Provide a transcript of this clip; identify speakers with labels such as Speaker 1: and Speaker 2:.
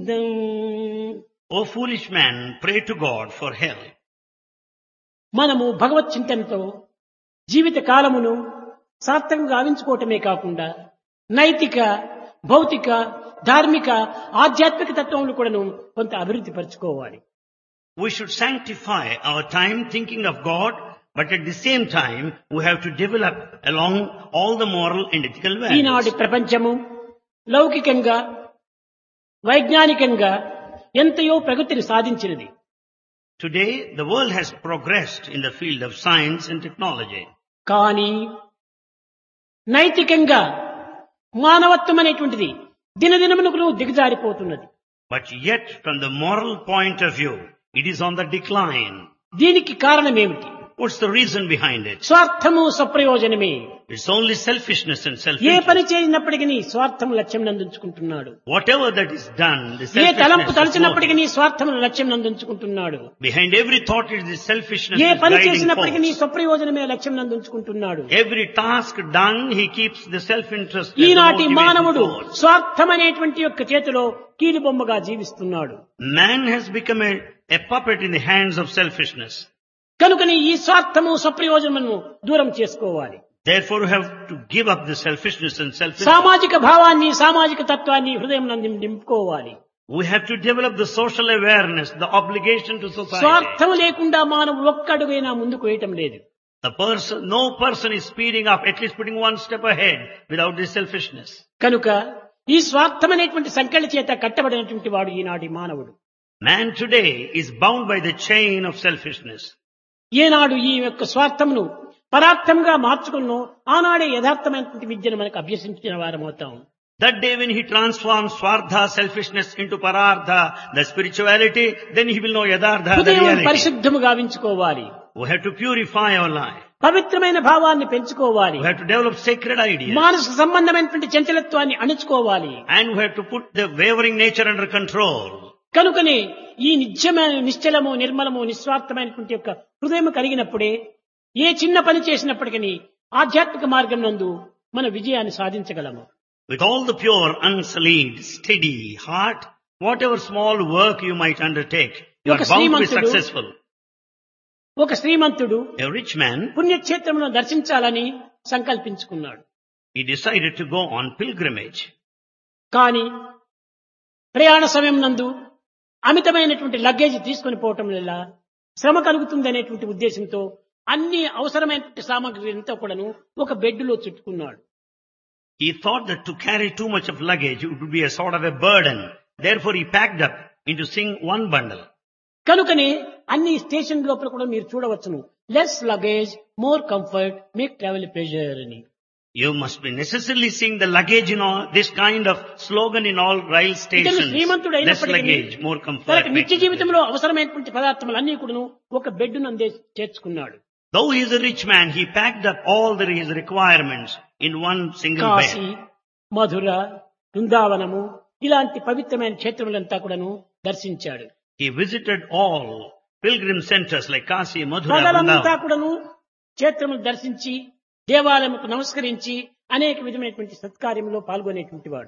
Speaker 1: Govindam
Speaker 2: O foolish man, pray to God for help.
Speaker 1: మనము భగవత్ చింతనతో జీవిత కాలమును సార్థకంగా గావించుకోవటమే కాకుండా నైతిక భౌతిక ధార్మిక ఆధ్యాత్మిక తత్వములు కూడాను కొంత అభివృద్ధి పరచుకోవాలి
Speaker 2: We should sanctify our time thinking of God, but at the same time, we have to develop along all the moral and ethical
Speaker 1: ఈనాటి
Speaker 2: values.
Speaker 1: ప్రపంచము లౌకికంగా వైజ్ఞానికంగా ఎంతయో ప్రగతిని సాధించినది
Speaker 2: Today, the world has progressed in the field of science and technology.
Speaker 1: కానీ నైతికంగా మానవత్వం అనేటువంటిది దినదినమునకు దిగజారిపోతున్నది
Speaker 2: But yet, from the moral point of view, it is on the decline.
Speaker 1: దీనికి కారణం ఏమిటి
Speaker 2: What's the reason behind it?
Speaker 1: స్వార్థము స్వప్రయోజనమే
Speaker 2: It's only selfishness and
Speaker 1: ఏ పని
Speaker 2: self
Speaker 1: చేసినప్పటికీ స్వార్థం లక్ష్యం నందించుకుంటున్నాడు
Speaker 2: Whatever that is done, the
Speaker 1: ఏ తలంపు
Speaker 2: selfishness is
Speaker 1: తలచినప్పటికీ స్వార్థమును లక్ష్యం నందించుకుంటున్నాడు
Speaker 2: motive. Behind every thought is the selfishness
Speaker 1: A
Speaker 2: is
Speaker 1: పని
Speaker 2: guiding
Speaker 1: చేసినప్పటికీ
Speaker 2: force.
Speaker 1: స్వప్రయోజనమే లక్ష్యం నందించుకుంటున్నాడు
Speaker 2: Every task done, he keeps the self-interest as the
Speaker 1: ఈనాటి
Speaker 2: motivating
Speaker 1: మానవుడు
Speaker 2: force.
Speaker 1: స్వార్థం అనేటువంటి యొక్క చేతిలో కీలుబొమ్మగా జీవిస్తున్నాడు
Speaker 2: Man has become a, a puppet in the hands of selfishness.
Speaker 1: కనుకని ఈ స్వార్థము స్వప్రయోజనమును దూరం చేసుకోవాలి
Speaker 2: Therefore, we have to give up the selfishness and self
Speaker 1: సామాజిక భావాన్ని సామాజిక తత్వాన్ని హృదయం నింపుకోవాలి
Speaker 2: We have to develop the social awareness, the obligation to society.
Speaker 1: స్వార్థం లేకుండా మానవుడు ఒక్క అడుగైనా ముందుకు వేయటం లేదు
Speaker 2: The person, no person is speeding up, at least putting one step ahead without this selfishness.
Speaker 1: కనుక ఈ స్వార్థం అనేటువంటి సంకళ్ళ చేత కట్టబడినటువంటి వాడు ఈనాటి మానవుడు
Speaker 2: Man today is bound by the chain of selfishness.
Speaker 1: ఏనాడు ఈ యొక్క స్వార్థమును పరార్థంగా మార్చుకున్నో ఆనాడే యథార్థమైనటువంటి విద్యను మనకు అభ్యసించిన వారమవుతాం
Speaker 2: That day when he transforms Swardha, selfishness into Parartha, the spirituality, then he will know Yadardha, the
Speaker 1: హృదయం
Speaker 2: reality.
Speaker 1: పరిశుద్ధము గావించుకోవాలి
Speaker 2: We have to purify our life.
Speaker 1: పవిత్రమైన భావాన్ని పెంచుకోవాలి
Speaker 2: We have to develop sacred ideas.
Speaker 1: మానసిక సంబంధమైనటువంటి చంచలత్వాన్ని అణుచుకోవాలి
Speaker 2: And we have to put the wavering nature under control.
Speaker 1: కనుకనే ఈ నిత్యమైన నిశ్చలము నిర్మలము నిస్వార్థమైనటువంటి యొక్క హృదయం కలిగినప్పుడే ఏ చిన్న పని చేసినప్పటికీ ఆధ్యాత్మిక మార్గం నందు మన విజయాన్ని సాధించగలము
Speaker 2: With all the pure, unsullied, steady heart, whatever small work you might undertake, you are
Speaker 1: ఒక
Speaker 2: bound to be
Speaker 1: Srimanthudu-
Speaker 2: successful.
Speaker 1: ఒక శ్రీమంతుడు
Speaker 2: A rich man,
Speaker 1: పుణ్యక్షేత్రమును దర్శించాలని సంకల్పించుకున్నాడు
Speaker 2: he decided to go on pilgrimage.
Speaker 1: కానీ ప్రయాణ సమయం నందు అమితమైనటువంటి లగేజ్ తీసుకొని పోవటం వల్ల శ్రమ కలుగుతుందనేటువంటి ఉద్దేశంతో అన్ని అవసరమైనటువంటి సామాగ్రి అంతా కూడాను ఒక బెడ్లో చుట్టుకున్నాడు
Speaker 2: He thought that to carry too much of luggage it would be a sort of a burden. Therefore he packed up into sing one bundle.
Speaker 1: కనుకనే అన్ని స్టేషన్ లోపల కూడా మీరు చూడవచ్చును less luggage more comfort make travel pleasure అని
Speaker 2: You must be necessarily seeing the luggage in all, this kind of slogan in all rail
Speaker 1: ఇతను
Speaker 2: stations.
Speaker 1: శ్రీమంతుడు
Speaker 2: Less
Speaker 1: అయినప్పటికీ
Speaker 2: luggage, more comfort.
Speaker 1: తనకు నిత్య
Speaker 2: makes
Speaker 1: జీవితంలో అవసరమైనటువంటి పదార్థములు అన్ని కూడాను ఒక బెడ్ నందే చేర్చుకున్నాడు
Speaker 2: Though he is a rich man, he packed up all the, his requirements in one single
Speaker 1: Kashi
Speaker 2: bed.
Speaker 1: Mathura బృందావనము ఇలాంటి పవిత్రమైన క్షేత్రములంతా కూడాను దర్శించాడు
Speaker 2: He visited all pilgrim centers like Kasi, Mathura,
Speaker 1: పగలంతా
Speaker 2: Vrindavan.
Speaker 1: కూడాను క్షేత్రములు దర్శించి దేవాలయముకు నమస్కరించి అనేక విధమైనటువంటి సత్కార్యంలో పాల్గొనేటువంటి వాడు